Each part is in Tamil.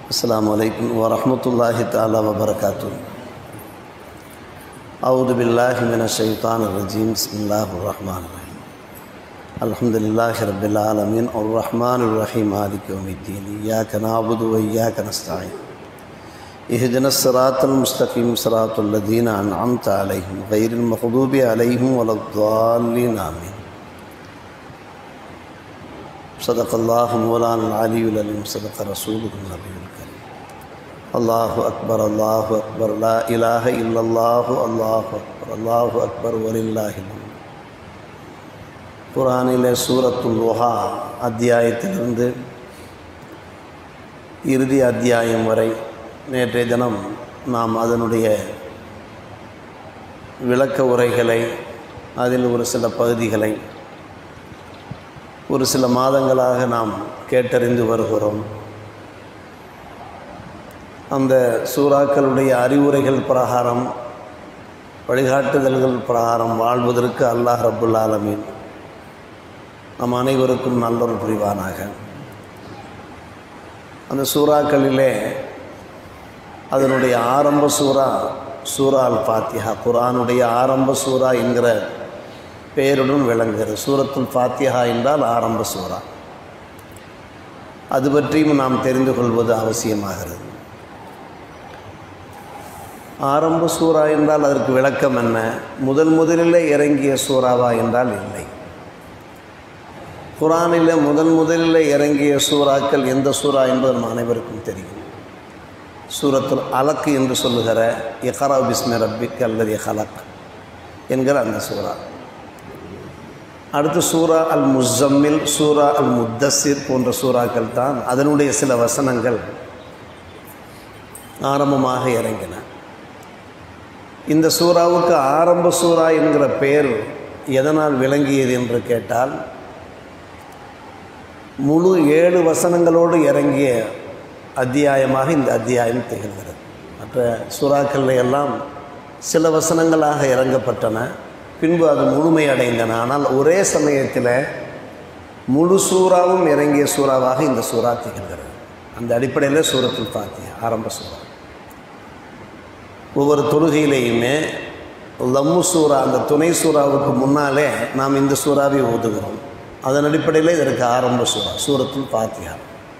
السلام عليكم ورحمة الله تعالى وبركاته أعوذ بالله من الشيطان الرجيم بسم الله الرحمن الرحيم الحمد لله رب العالمين الرحمن الرحيم مالك يوم الدين إياك نعبد وإياك نستعين اهدنا الصراط المستقيم صراط الذين أنعمت عليهم غير المغضوب عليهم ولا الضالين آمين صدق الله مولانا العلي العليم صدق رسوله النبي الكريم الله أكبر الله أكبر لا إله إلا الله الله أكبر الله أكبر ولله الحمد குரானிலே சூரத்துல் லுஹா அத்தியாயத்திலிருந்து இறுதி அத்தியாயம் வரை நேற்றைய தினம் நாம் அதனுடைய விளக்க உரைகளை அதில் ஒரு சில பகுதிகளை ஒரு சில மாதங்களாக நாம் கேட்டறிந்து வருகிறோம் அந்த சூறாக்களுடைய அறிவுரைகள் பிரகாரம் வழிகாட்டுதல்கள் பிரகாரம் வாழ்வதற்கு அல்லாஹ் ரபுல் ஆலமீன் நம் அனைவருக்கும் நல்லொரு புரிவானாக அந்த சூறாக்களிலே அதனுடைய ஆரம்ப சூறா சூரா அல் ஃபாத்திஹா குரானுடைய ஆரம்ப சூறா என்கிற பெயருடன் விளங்குகிறது சூரத்துல் ஃபாத்திஹா என்றால் ஆரம்ப சூறா அது பற்றியும் நாம் தெரிந்து கொள்வது அவசியமாகிறது ஆரம்ப சூறா என்றால் அதற்கு விளக்கம் என்ன முதல் முதலில் இறங்கிய சூறாவா என்றால் இல்லை குரானில் முதன் முதலில் இறங்கிய சூறாக்கள் எந்த சூறா என்பது நம் அனைவருக்கும் தெரியும் சூரத்துல் அலக்கு என்று சொல்லுகிற இஹரா பிஸ்மி ரப்பிக் அல்லது ஹலக் என்கிற அந்த சூறா அடுத்து சூரா அல் முசம்மில் சூரா அல் முத்தசிர் போன்ற சூறாக்கள் தான் அதனுடைய சில வசனங்கள் ஆரம்பமாக இறங்கின இந்த சூறாவுக்கு ஆரம்ப சூறா என்கிற பெயர் எதனால் விளங்கியது என்று கேட்டால் முழு ஏழு வசனங்களோடு இறங்கிய அத்தியாயமாக இந்த அத்தியாயம் திகழ்கிறது மற்ற சூறாக்கள் எல்லாம் சில வசனங்களாக இறங்கப்பட்டன பின்பு அது முழுமை அடைந்தன ஆனால் ஒரே சமயத்தில் முழு சூறாவும் இறங்கிய சூறாவாக இந்த சூறா திகழ்கிறது அந்த அடிப்படையில் சூரத்தில் பாத்தியா ஆரம்ப சூறா ஒவ்வொரு தொழுகையிலேயுமே லம்மு சூறா அந்த துணை சூறாவுக்கு முன்னாலே நாம் இந்த சூறாவை ஓதுகிறோம் அதன் அடிப்படையில் இதற்கு ஆரம்ப சூறா சூரத்தில் பாத்தியா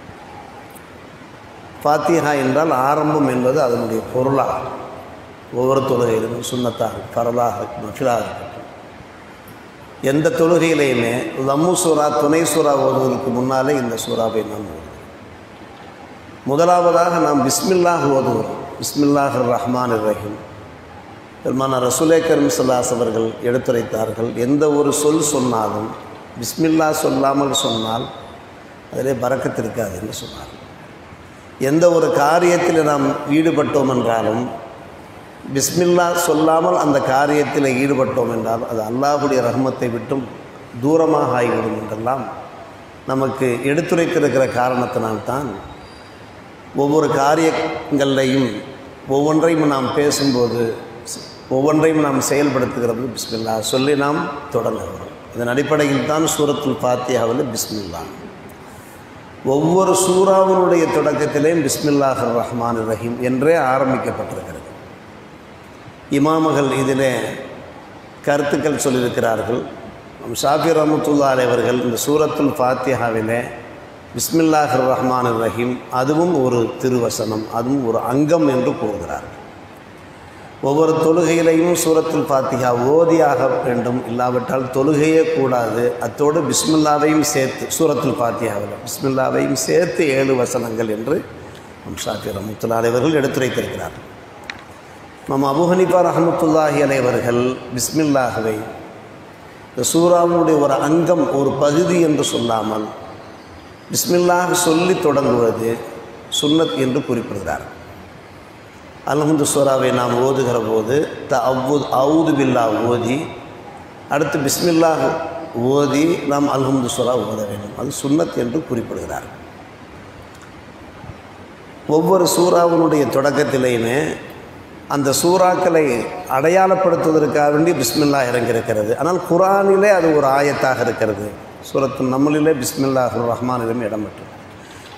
பாத்தியா என்றால் ஆரம்பம் என்பது அதனுடைய பொருளாக ஒவ்வொரு தொழுகையிலும் சுண்ணத்தாக பரலாக மஃபிலாக இருக்கட்டும் எந்த தொழுகையிலையுமே லம்மு சூறா துணை சூறா ஓதுவதற்கு முன்னாலே இந்த சூறாவை நாம் ஓதுகிறோம் முதலாவதாக நாம் பிஸ்மில்லாஹ் ஓதுகிறோம் பிஸ்மில்லாஹ் ரஹ்மான் ரஹீம் பெருமான ரசுலே கரும் சல்லாஸ் அவர்கள் எடுத்துரைத்தார்கள் எந்த ஒரு சொல் சொன்னாலும் பிஸ்மில்லா சொல்லாமல் சொன்னால் அதிலே பறக்கத்திருக்காது என்று சொன்னார் எந்த ஒரு காரியத்தில் நாம் ஈடுபட்டோம் என்றாலும் பிஸ்மில்லா சொல்லாமல் அந்த காரியத்தில் ஈடுபட்டோம் என்றால் அது அல்லாஹுடைய ரஹ்மத்தை விட்டும் தூரமாக ஆகிவிடும் என்றெல்லாம் நமக்கு எடுத்துரைத்திருக்கிற காரணத்தினால்தான் ஒவ்வொரு காரியங்களையும் ஒவ்வொன்றையும் நாம் பேசும்போது ஒவ்வொன்றையும் நாம் செயல்படுத்துகிறது பிஸ்மில்லா சொல்லி நாம் தொடங்குகிறோம் இதன் அடிப்படையில் தான் சூரத்துல் பாத்தியாவில் பிஸ்மில்லா ஒவ்வொரு சூறாவினுடைய தொடக்கத்திலேயும் பிஸ்மில்லாஹ் ரஹ்மான் ரஹீம் என்றே ஆரம்பிக்கப்பட்டிருக்கிறது இமாமகள் இதிலே கருத்துக்கள் சொல்லியிருக்கிறார்கள் ஷாஃபி ரஹமத்துல்லா அவர்கள் இந்த சூரத்துல் ஃபாத்தியாவிலே பிஸ்மில்லாஹ் ரஹ்மான் ரஹீம் அதுவும் ஒரு திருவசனம் அதுவும் ஒரு அங்கம் என்று கூறுகிறார்கள் ஒவ்வொரு தொழுகையிலையும் சூரத்துல் ஃபாத்திஹா ஓதியாக வேண்டும் இல்லாவிட்டால் தொழுகையே கூடாது அத்தோடு பிஸ்மில்லாவையும் சேர்த்து சூரத்துல் ஃபாத்தியாவில் பிஸ்மில்லாவையும் சேர்த்து ஏழு வசனங்கள் என்று நம் ஷாஃபி ரஹமத்துல்லா அலைவர்கள் எடுத்துரைத்திருக்கிறார்கள் நம் அபுஹனிபா ரஹமத்துல்லாஹி அலைவர்கள் பிஸ்மில்லாகவை இந்த சூறாவுடைய ஒரு அங்கம் ஒரு பகுதி என்று சொல்லாமல் பிஸ்மில்லாக சொல்லி தொடங்குவது சுன்னத் என்று குறிப்பிடுகிறார் அல்ஹந்து சூறாவை நாம் ஓதுகிற போது த அவ்வுத் அவுது பில்லா ஓதி அடுத்து பிஸ்மில்லா ஓதி நாம் அல்ஹம்து சூறா ஓத வேண்டும் அது சுன்னத் என்று குறிப்பிடுகிறார் ஒவ்வொரு சூறாவினுடைய தொடக்கத்திலேயுமே அந்த சூறாக்களை அடையாளப்படுத்துவதற்காக வேண்டி பிஸ்மில்லா இறங்கியிருக்கிறது ஆனால் குரானிலே அது ஒரு ஆயத்தாக இருக்கிறது சூரத்து நம்மளிலே பிஸ்மில்லாஹ் ரஹ்மானிலும் இடம்பெற்றது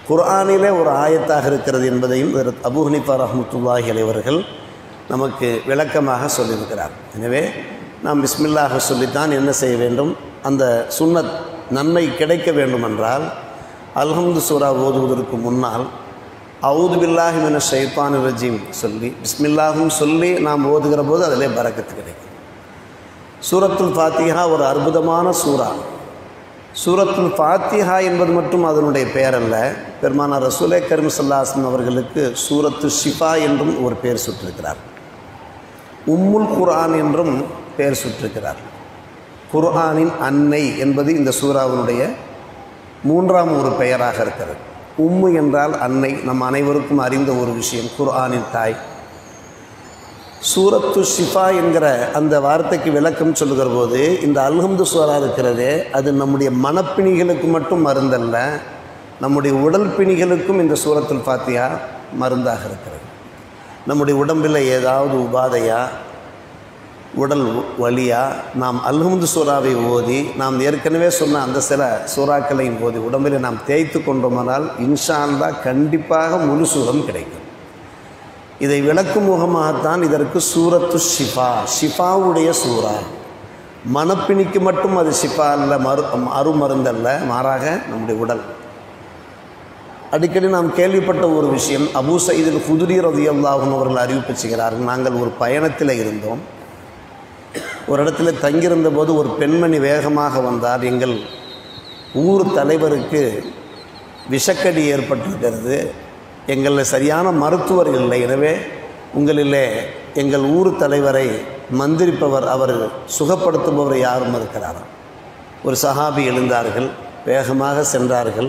குர்ஆனிலே ஒரு ஆயத்தாக இருக்கிறது என்பதையும் ஹஜ்ரத் அபூ ஹனீஃபா ரஹ்மத்துல்லாஹி அலைவர்கள் நமக்கு விளக்கமாக சொல்லியிருக்கிறார் எனவே நாம் பிஸ்மில்லாக சொல்லித்தான் என்ன செய்ய வேண்டும் அந்த சுன்னத் நன்மை கிடைக்க வேண்டுமென்றால் அல்ஹம்து சூரா ஓதுவதற்கு முன்னால் அவுது பில்லாஹி மின ஷைத்தான் ரஜீம் சொல்லி பிஸ்மில்லாஹும் சொல்லி நாம் ஓதுகிற போது அதிலே பறக்கத்து கிடைக்கும் சூரத்துல் ஃபாத்திஹா ஒரு அற்புதமான சூரா சூரத்துல் ஃபாத்திஹா என்பது மட்டும் அதனுடைய பெயர் அல்ல பெருமான ரசூலே கரீம் சல்லாஸ்லம் அவர்களுக்கு சூரத்து ஷிஃபா என்றும் ஒரு பெயர் சுற்றிருக்கிறார் உம்முல் குர்ஆன் என்றும் பெயர் சுற்றிருக்கிறார் குர்ஆனின் அன்னை என்பது இந்த சூறாவினுடைய மூன்றாம் ஒரு பெயராக இருக்கிறது உம்மு என்றால் அன்னை நம் அனைவருக்கும் அறிந்த ஒரு விஷயம் குர்ஆனின் தாய் சூரத்து ஷிஃபா என்கிற அந்த வார்த்தைக்கு விளக்கம் சொல்லுகிற போது இந்த அல்ஹம்து சூரா இருக்கிறதே அது நம்முடைய மனப்பிணிகளுக்கு மட்டும் மருந்தல்ல நம்முடைய உடல் பிணிகளுக்கும் இந்த சூரத்துல் ஃபாத்தியா மருந்தாக இருக்கிறது நம்முடைய உடம்பில் ஏதாவது உபாதையா உடல் வலியா நாம் அல்ஹம்து சூறாவை ஓதி நாம் ஏற்கனவே சொன்ன அந்த சில சூறாக்களையும் ஓதி உடம்பில் நாம் தேய்த்து கொண்டோமானால் இன்ஷா அல்லா கண்டிப்பாக முழு சுகம் கிடைக்கும் இதை விளக்கும் முகமாகத்தான் இதற்கு சூரத்து ஷிஃபா ஷிஃபாவுடைய சூறா மனப்பிணிக்கு மட்டும் அது ஷிஃபா அல்ல மரு அருமருந்தல்ல மாறாக நம்முடைய உடல் அடிக்கடி நாம் கேள்விப்பட்ட ஒரு விஷயம் அபூ சயீதில் குதிரி ரதி அல்லாஹன் அவர்கள் அறிவிப்பு செய்கிறார்கள் நாங்கள் ஒரு பயணத்தில் இருந்தோம் ஒரு இடத்துல தங்கியிருந்த போது ஒரு பெண்மணி வேகமாக வந்தார் எங்கள் ஊர் தலைவருக்கு விஷக்கடி ஏற்பட்டிருக்கிறது எங்களில் சரியான மருத்துவர் இல்லை எனவே உங்களிலே எங்கள் ஊர் தலைவரை மந்திரிப்பவர் அவர் சுகப்படுத்துபவர் யாரும் இருக்கிறாராம் ஒரு சஹாபி எழுந்தார்கள் வேகமாக சென்றார்கள்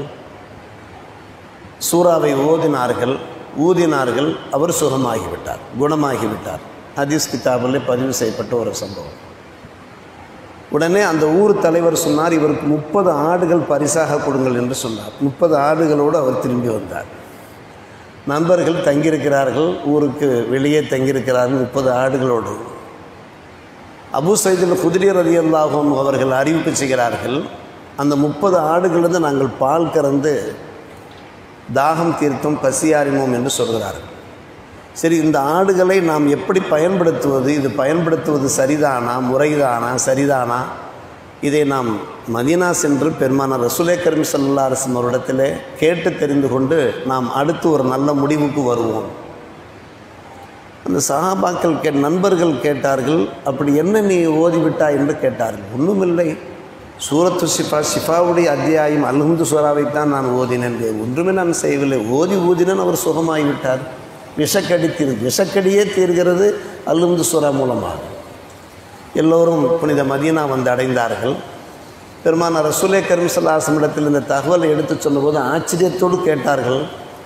சூறாவை ஓதினார்கள் ஊதினார்கள் அவர் சுகமாகிவிட்டார் குணமாகிவிட்டார் ஹதீஸ் கிதாபில் பதிவு செய்யப்பட்ட ஒரு சம்பவம் உடனே அந்த ஊர் தலைவர் சொன்னார் இவருக்கு முப்பது ஆடுகள் பரிசாக கொடுங்கள் என்று சொன்னார் முப்பது ஆடுகளோடு அவர் திரும்பி வந்தார் நண்பர்கள் தங்கியிருக்கிறார்கள் ஊருக்கு வெளியே தங்கியிருக்கிறார்கள் முப்பது ஆடுகளோடு அபு சைதில் குதிரை ரதியல்லாகும் அவர்கள் அறிவிப்பு செய்கிறார்கள் அந்த முப்பது ஆடுகளிலிருந்து நாங்கள் பால் கறந்து தாகம் தீர்த்தம் பசியாரிமோம் என்று சொல்கிறார்கள் சரி இந்த ஆடுகளை நாம் எப்படி பயன்படுத்துவது இது பயன்படுத்துவது சரிதானா முறைதானா சரிதானா இதை நாம் மதீனா சென்று பெருமான ரசுலே கரீம் சல்லா அரசன் அவரிடத்தில் கேட்டு தெரிந்து கொண்டு நாம் அடுத்து ஒரு நல்ல முடிவுக்கு வருவோம் அந்த சஹாபாக்கள் கே நண்பர்கள் கேட்டார்கள் அப்படி என்ன நீ ஓதிவிட்டா என்று கேட்டார்கள் ஒன்றுமில்லை சூரத்து ஷிஃபா ஷிஃபாவுடைய அத்தியாயம் அல்ஹந்து சூறாவைத்தான் நான் ஓதினேன் ஒன்றுமே நான் செய்யவில்லை ஓதி ஊதினேன் அவர் சுகமாகிவிட்டார் விஷக்கடி தீர் விஷக்கடியே தீர்கிறது அல்ஹந்து சூறா மூலமாக எல்லோரும் புனித மதீனா வந்து அடைந்தார்கள் பெருமான ரசூலே கரீம் இடத்தில் இந்த தகவலை எடுத்து சொன்னபோது ஆச்சரியத்தோடு கேட்டார்கள்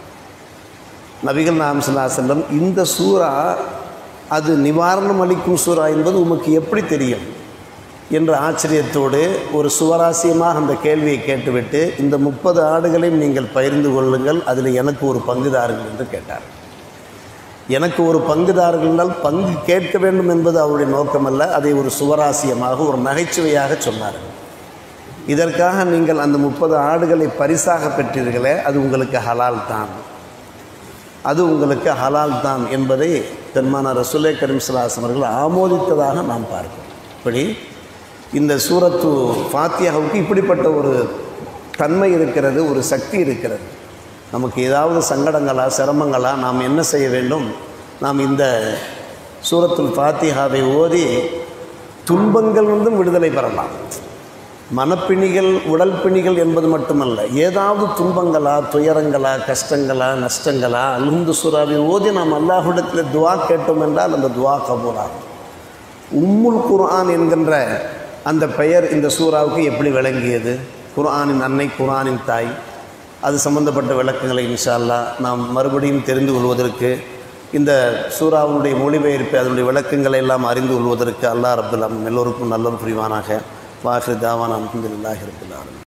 நபிகள் நாம் செல்லம் இந்த சூறா அது நிவாரணம் அளிக்கும் சூறா என்பது உமக்கு எப்படி தெரியும் என்ற ஆச்சரியத்தோடு ஒரு சுவராசியமாக அந்த கேள்வியை கேட்டுவிட்டு இந்த முப்பது ஆடுகளையும் நீங்கள் பகிர்ந்து கொள்ளுங்கள் அதில் எனக்கு ஒரு பங்குதாருங்கள் என்று கேட்டார் எனக்கு ஒரு பங்குதாரர்களால் பங்கு கேட்க வேண்டும் என்பது அவருடைய நோக்கமல்ல அதை ஒரு சுவராசியமாக ஒரு நகைச்சுவையாக சொன்னார்கள் இதற்காக நீங்கள் அந்த முப்பது ஆடுகளை பரிசாக பெற்றீர்களே அது உங்களுக்கு ஹலால் தான் அது உங்களுக்கு ஹலால் தான் என்பதை பெருமான ரசுலே கரீம் சலாசம் அவர்கள் ஆமோதித்ததாக நாம் பார்க்கிறோம் இப்படி இந்த சூரத்து ஃபாத்தியாவுக்கு இப்படிப்பட்ட ஒரு தன்மை இருக்கிறது ஒரு சக்தி இருக்கிறது நமக்கு ஏதாவது சங்கடங்களா சிரமங்களா நாம் என்ன செய்ய வேண்டும் நாம் இந்த சூரத்துல் ஃபாத்திஹாவை ஓதி துன்பங்கள் இருந்தும் விடுதலை பெறலாம் மனப்பிணிகள் உடல் பிணிகள் என்பது மட்டுமல்ல ஏதாவது துன்பங்களா துயரங்களா கஷ்டங்களா நஷ்டங்களா அல்ஹந்து சூறாவை ஓதி நாம் அல்லாஹுடத்தில் துவா கேட்டோம் என்றால் அந்த துவா கபூராகும் உம்முல் குர்ஆன் என்கின்ற அந்த பெயர் இந்த சூறாவுக்கு எப்படி விளங்கியது குர்ஆனின் அன்னை குர்ஆனின் தாய் அது சம்பந்தப்பட்ட விளக்கங்களை இன்ஷா அல்லா நாம் மறுபடியும் தெரிந்து கொள்வதற்கு இந்த சூறாவுடைய மொழிபெயர்ப்பு அதனுடைய விளக்கங்களை எல்லாம் அறிந்து கொள்வதற்கு அல்லாஹ் ரபுல்லாம் எல்லோருக்கும் நல்ல புரிவானாக வாஹிர் தாவான் அலமதுல்லாஹி ரபுல்லாலும்